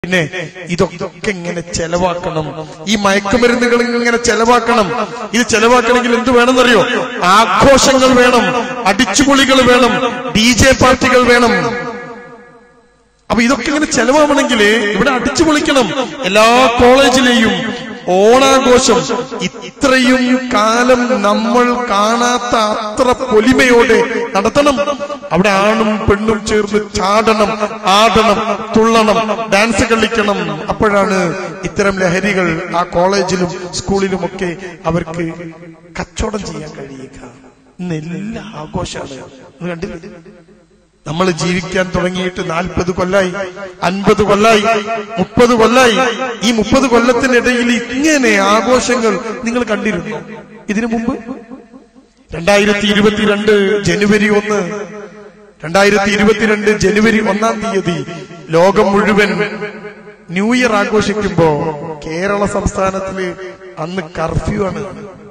പിന്നെ ഇതൊക്കെ ഇങ്ങനെ ചെലവാക്കണം ഈ മയക്കുമരുന്നുകൾ ഇങ്ങനെ ചെലവാക്കണം ഇത് ചെലവാക്കണമെങ്കിൽ എന്ത് വേണമെന്നറിയോ ആഘോഷങ്ങൾ വേണം അടിച്ചുപൊളികൾ വേണം ഡി ജെ പാർട്ടികൾ വേണം അപ്പൊ ഇതൊക്കെ ഇങ്ങനെ ചെലവാവണമെങ്കിൽ ഇവിടെ അടിച്ചു പൊളിക്കണം എല്ലാ കോളേജിലെയും ഓണാഘോഷം ഇത്രയും കാലം നമ്മൾ കാണാത്ത അത്ര പൊലിമയോടെ നടത്തണം അവിടെ ആണും പെണ്ണും ചേർന്ന് ചാടണം ആടണം തുള്ളണം ഡാൻസ് കളിക്കണം അപ്പോഴാണ് ഇത്തരം ലഹരികൾ ആ കോളേജിലും സ്കൂളിലുമൊക്കെ അവർക്ക് കച്ചവടം ചെയ്യാൻ കഴിയുക ഇന്ന് എല്ലാ ആഘോഷമാണ് ഇത് കണ്ടില്ലേ നമ്മൾ ജീവിക്കാൻ തുടങ്ങിയിട്ട് നാൽപ്പത് കൊല്ലായി അൻപത് കൊല്ലായി മുപ്പത് കൊല്ലായി ഈ മുപ്പത് കൊല്ലത്തിനിടയിൽ ഇങ്ങനെ ആഘോഷങ്ങൾ നിങ്ങൾ കണ്ടിരുന്നു ഇതിനു മുമ്പ് രണ്ടായിരത്തി ഇരുപത്തിരണ്ട് ജനുവരി ഒന്ന് രണ്ടായിരത്തി ഇരുപത്തിരണ്ട് ജനുവരി ഒന്നാം തീയതി ലോകം മുഴുവൻ ന്യൂ ഇയർ ആഘോഷിക്കുമ്പോ കേരള സംസ്ഥാനത്തില് അന്ന് കർഫ്യൂ ആണ്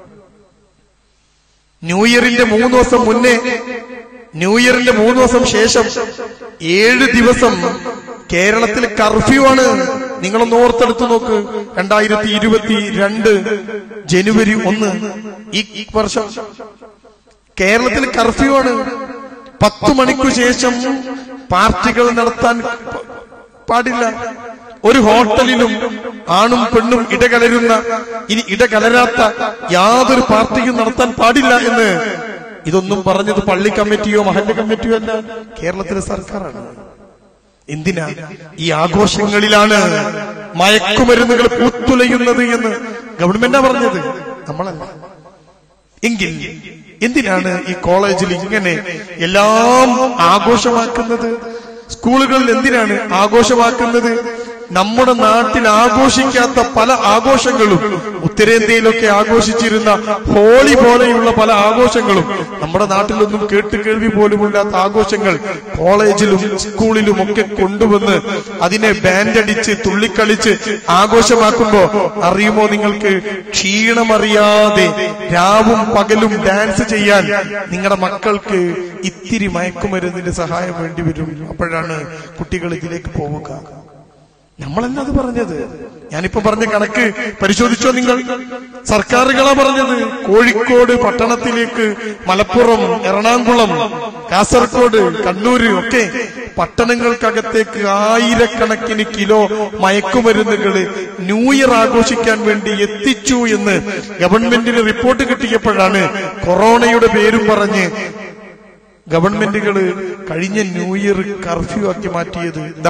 ന്യൂ ഇയറിന്റെ മൂന്ന് ദിവസം മുന്നേ ന്യൂ ഇയറിന്റെ മൂന്ന് ദിവസം ശേഷം ഏഴ് ദിവസം കേരളത്തിൽ കർഫ്യൂ ആണ് നിങ്ങളൊന്ന് ഓർത്തെടുത്ത് നോക്ക് രണ്ടായിരത്തി ഇരുപത്തി രണ്ട് ജനുവരി ഒന്ന് ഈ വർഷം കേരളത്തിൽ കർഫ്യൂ ആണ് പത്തു മണിക്കു ശേഷം പാർട്ടികൾ നടത്താൻ പ- പാടില്ല ഒരു ഹോട്ടലിലും ആണും പെണ്ണും ഇടകലരുന്ന ഇനി ഇടകലരാത്ത യാതൊരു പാർട്ടിയും നടത്താൻ പാടില്ല എന്ന് ഇതൊന്നും പറഞ്ഞത് പള്ളി കമ്മിറ്റിയോ മഹല്ല് കമ്മിറ്റിയോ അല്ല കേരളത്തിലെ സർക്കാരാണ് എന്തിനാ ഈ ആഘോഷങ്ങളിലാണ് മയക്കുമരുന്നുകൾ പൂത്തുലയുന്നത് എന്ന് ഗവൺമെന്റാ പറഞ്ഞത് നമ്മളല്ല എങ്കിൽ എന്തിനാണ് ഈ കോളേജിൽ ഇങ്ങനെ എല്ലാം ആഘോഷമാക്കുന്നത് സ്കൂളുകളിൽ എന്തിനാണ് ആഘോഷമാക്കുന്നത് നമ്മുടെ നാട്ടിൽ ആഘോഷിക്കാത്ത പല ആഘോഷങ്ങളും ഉത്തരേന്ത്യയിലൊക്കെ ആഘോഷിച്ചിരുന്ന ഹോളി പോലെയുള്ള പല ആഘോഷങ്ങളും നമ്മുടെ നാട്ടിലൊന്നും കേട്ട് കേൾവി പോലുമില്ലാത്ത ആഘോഷങ്ങൾ കോളേജിലും സ്കൂളിലും ഒക്കെ കൊണ്ടുവന്ന് അതിനെ ബാൻഡടിച്ച് തുള്ളിക്കളിച്ച് ആഘോഷമാക്കുമ്പോ അറിയുമോ നിങ്ങൾക്ക് ക്ഷീണമറിയാതെ രാവും പകലും ഡാൻസ് ചെയ്യാൻ നിങ്ങളുടെ മക്കൾക്ക് ഇത്തിരി മയക്കുമരുന്നിന്റെ സഹായം വേണ്ടി വരും അപ്പോഴാണ് കുട്ടികൾ ഇതിലേക്ക് പോവുക നമ്മളല്ല അത് പറഞ്ഞത് ഞാനിപ്പോ പറഞ്ഞ കണക്ക് പരിശോധിച്ചോ നിങ്ങൾ സർക്കാരുകളാ പറഞ്ഞത് കോഴിക്കോട് പട്ടണത്തിലേക്ക് മലപ്പുറം എറണാകുളം കാസർഗോഡ് കണ്ണൂര് ഒക്കെ പട്ടണങ്ങൾക്കകത്തേക്ക് ആയിരക്കണക്കിന് കിലോ മയക്കുമരുന്നുകള് ന്യൂ ഇയർ ആഘോഷിക്കാൻ വേണ്ടി എത്തിച്ചു എന്ന് ഗവൺമെന്റിന് റിപ്പോർട്ട് കിട്ടിയപ്പോഴാണ് കൊറോണയുടെ പേരും പറഞ്ഞ് ഗവൺമെന്റുകള് കഴിഞ്ഞ ന്യൂ ഇയർ കർഫ്യൂ ആക്കി മാറ്റിയത്